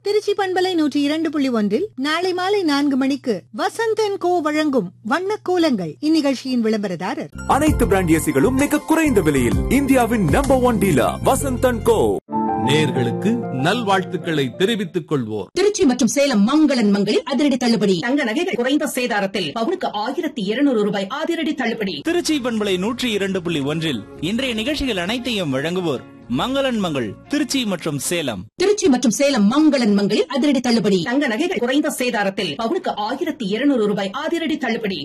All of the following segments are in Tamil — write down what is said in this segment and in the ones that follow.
திருச்சி பண்பலை நூற்றி இரண்டு புள்ளி ஒன்றில் நாளை மாலை நான்கு மணிக்கு வசந்தன் கோ வழங்கும் வண்ண கோலங்கள் இந்நிகழ்ச்சியின் விளம்பரதாரர் அனைத்து பிராண்ட் ஏசிகளும் மிக குறைந்த விலையில் இந்தியாவின் number one dealer Vasanthan co நேர்களுக்கு நல்வாழ்த்துக்களை தெரிவித்துக் கொள்வோர் திருச்சி மற்றும் சேலம் மங்களன் மங்களில் அதிரடி தள்ளுபடி தங்க நகைகள் குறைந்த சேதாரத்தில் பவுனுக்கு ஆயிரத்தி இருநூறு ரூபாய் அதிரடி தள்ளுபடி திருச்சி பண்பலை நூற்றி இரண்டு புள்ளி ஒன்றில் இன்றைய நிகழ்ச்சிகள் அனைத்தையும் வழங்குவோர் மங்களன் மங்கள் திருச்சி மற்றும் சேலம் திருச்சி மற்றும் சேலம் மங்களன் மங்களில் அதிரடி தள்ளுபடி தங்க நகைகள் குறைந்த சேதாரத்தில் பவுனுக்கு ஆயிரத்தி இருநூறு ரூபாய் அதிரடி தள்ளுபடி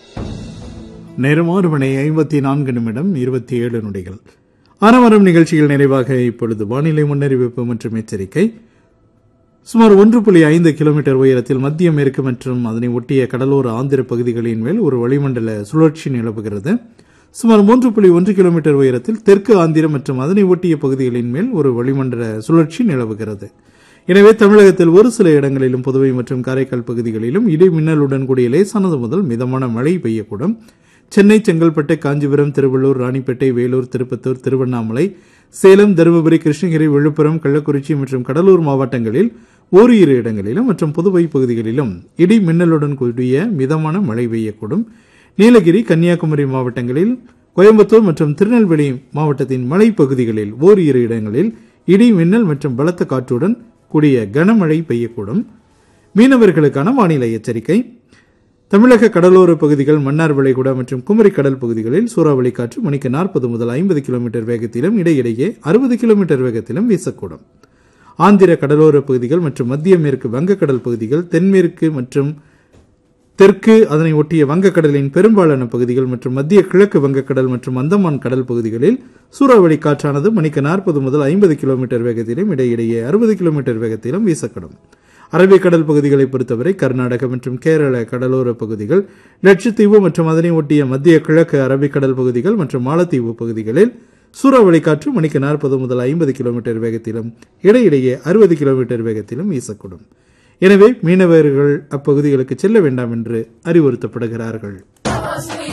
நேரம் ஆறு மணி ஐம்பத்தி நான்கு நிமிடம் இருபத்தி ஏழு நொடிகள் ஆரவாரம் நிகழ்ச்சியில் நிறைவாக இப்பொழுது வானிலை முன்னறிவிப்பு மற்றும் எச்சரிக்கை சுமார் ஒன்று புள்ளி ஐந்து கிலோமீட்டர் உயரத்தில் மத்திய மேற்கு மற்றும் அதனை ஒட்டிய கடலோர ஆந்திர பகுதிகளின் மேல் ஒரு வளிமண்டல சுழற்சி நிலவுகிறது சுமார் மூன்று புள்ளி ஒன்று கிலோமீட்டர் உயரத்தில் தெற்கு ஆந்திரம் மற்றும் அதனை ஒட்டிய பகுதிகளின் மேல் ஒரு வளிமண்டல சுழற்சி நிலவுகிறது எனவே தமிழகத்தில் ஒரு சில இடங்களிலும் புதுவை மற்றும் காரைக்கால் பகுதிகளிலும் இடி மின்னலுடன் கூடிய லேசானது முதல் மிதமான மழை பெய்யக்கூடும் சென்னை செங்கல்பட்டு காஞ்சிபுரம் திருவள்ளூர் ராணிப்பேட்டை வேலூர் திருப்பத்தூர் திருவண்ணாமலை சேலம் தருமபுரி கிருஷ்ணகிரி விழுப்புரம் கள்ளக்குறிச்சி மற்றும் கடலூர் மாவட்டங்களில் ஓரிரு இடங்களிலும் மற்றும் புதுவை பகுதிகளிலும் இடி மின்னலுடன் கூடிய மிதமான மழை பெய்யக்கூடும் நீலகிரி கன்னியாகுமரி மாவட்டங்களில் கோயம்புத்தூர் மற்றும் திருநெல்வேலி மாவட்டத்தின் மலைப்பகுதிகளில் ஓரிரு இடங்களில் இடி மின்னல் மற்றும் பலத்த காற்றுடன் கூடிய கனமழை பெய்யக்கூடும் மீனவர்களுக்கான வானிலை எச்சரிக்கை தமிழக கடலோர பகுதிகள் மன்னார் வளைகுடா மற்றும் குமரி கடல் பகுதிகளில் சூறாவளி காற்று மணிக்கு நாற்பது முதல் ஐம்பது கிலோமீட்டர் வேகத்திலும் இடையிடையே அறுபது கிலோமீட்டர் வேகத்திலும் வீசக்கூடும் ஆந்திர கடலோர பகுதிகள் மற்றும் மத்திய மேற்கு வங்கக்கடல் பகுதிகள் தென்மேற்கு மற்றும் தெற்கு அதனை ஒட்டிய வங்கக்கடலின் பெரும்பாலான பகுதிகள் மற்றும் மத்திய கிழக்கு வங்கக்கடல் மற்றும் அந்தமான் கடல் பகுதிகளில் சூறாவளி காற்றானது மணிக்கு நாற்பது முதல் ஐம்பது கிலோமீட்டர் வேகத்திலும் இடையிடையே அறுபது கிலோமீட்டர் வேகத்திலும் வீசக்கூடும் அரபிக்கடல் பகுதிகளை பொறுத்தவரை கர்நாடக மற்றும் கேரள கடலோர பகுதிகள் லட்சத்தீவு மற்றும் அதனை ஒட்டிய மத்திய கிழக்கு அரபிக்கடல் பகுதிகள் மற்றும் மாலத்தீவு பகுதிகளில் சூறாவளி காற்று மணிக்கு நாற்பது முதல் ஐம்பது கிலோமீட்டர் வேகத்திலும் இடையிடையே அறுபது கிலோமீட்டர் வேகத்திலும் வீசக்கூடும் எனவே மீனவர்கள் அப்பகுதிகளுக்கு செல்ல வேண்டாம் என்று அறிவுறுத்தப்படுகிறார்கள்